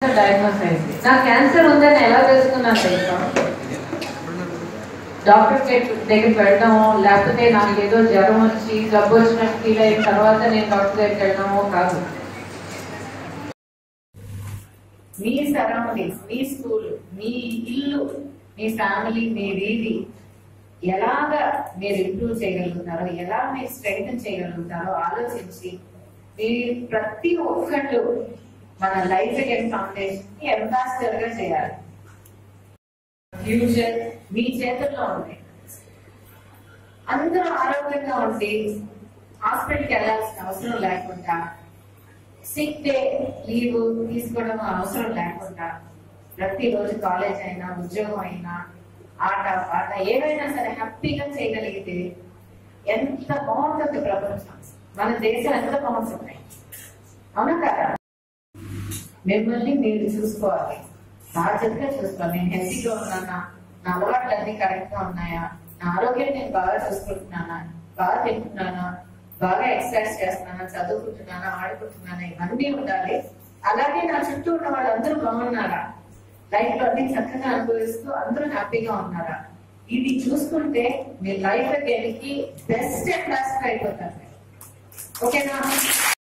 diagnose అయింది నాకు cancer ఉందని ఎలా తెలుసుకున్నాను తెలుసా డాక్టర్ దగ్గరికి వెళ్ళడమో లేకపోతే నాకు ఏదో జ్వరం వచ్చి జబ్బు వచ్చినట్టు ఫీల్ అయిన తర్వాత నేను డాక్టర్ దగ్గరికి వెళ్ళడమో కాదు మీ సరౌండింగ్స్ మీ స్కూల్ మీ ఇల్లు మీ ఫ్యామిలీ మీ వీధి ఎలాగా మీరు ఇంప్రూవ్ చేయగలుగుతారో ఎలా మీరు స్ట్రెంగ్ చేయగలుగుతారో ఆలోచించి మీరు ప్రతి ఒక్కళ్ళు మన లైఫ్ అండ్ ఫౌండేషన్ కి అంబాసిడర్ గా చేయాలి ఫ్యూచర్ మీ చేతుల్లో ఉంది అందరూ ఆరోగ్యంగా ఉండి హాస్పిటల్కి వెళ్ళాల్సిన అవసరం లేకుండా సిక్ డే లీవ్ తీసుకోవడం అవసరం లేకుండా ప్రతిరోజు కాలేజ్ అయినా ఉద్యోగం అయినా ఆట పాట ఏవైనా సరే హ్యాపీగా చేయగలిగితే ఎంత బాగుంటుంది ప్రపంచం మన దేశం ఎంత బాగుంటుంది అవునా కదా మిమ్మల్ని మీరు చూసుకోవాలి బాధ్యతగా చూసుకోవాలి నేను హెల్తీగా ఉన్నానా నా అలవాట్లు అన్ని కరెక్ట్ గా ఉన్నాయా నా ఆరోగ్యం నేను బాగా చూసుకుంటున్నానా బాగా తింటున్నానా బాగా ఎక్సర్సైజ్ చేస్తున్నానా చదువుకుంటున్నానా ఆడుకుంటున్నానా ఇవన్నీ ఉండాలి అలాగే నా చుట్టూ ఉన్న వాళ్ళందరూ బాగున్నారా లైఫ్ లో అన్ని చక్కగా అనుభవిస్తూ అందరూ హ్యాపీగా ఉన్నారా ఇది చూసుకుంటే మీ లైఫ్ దేనికి బెస్ట్ క్లాస్ అయిపోతారు ఓకేనా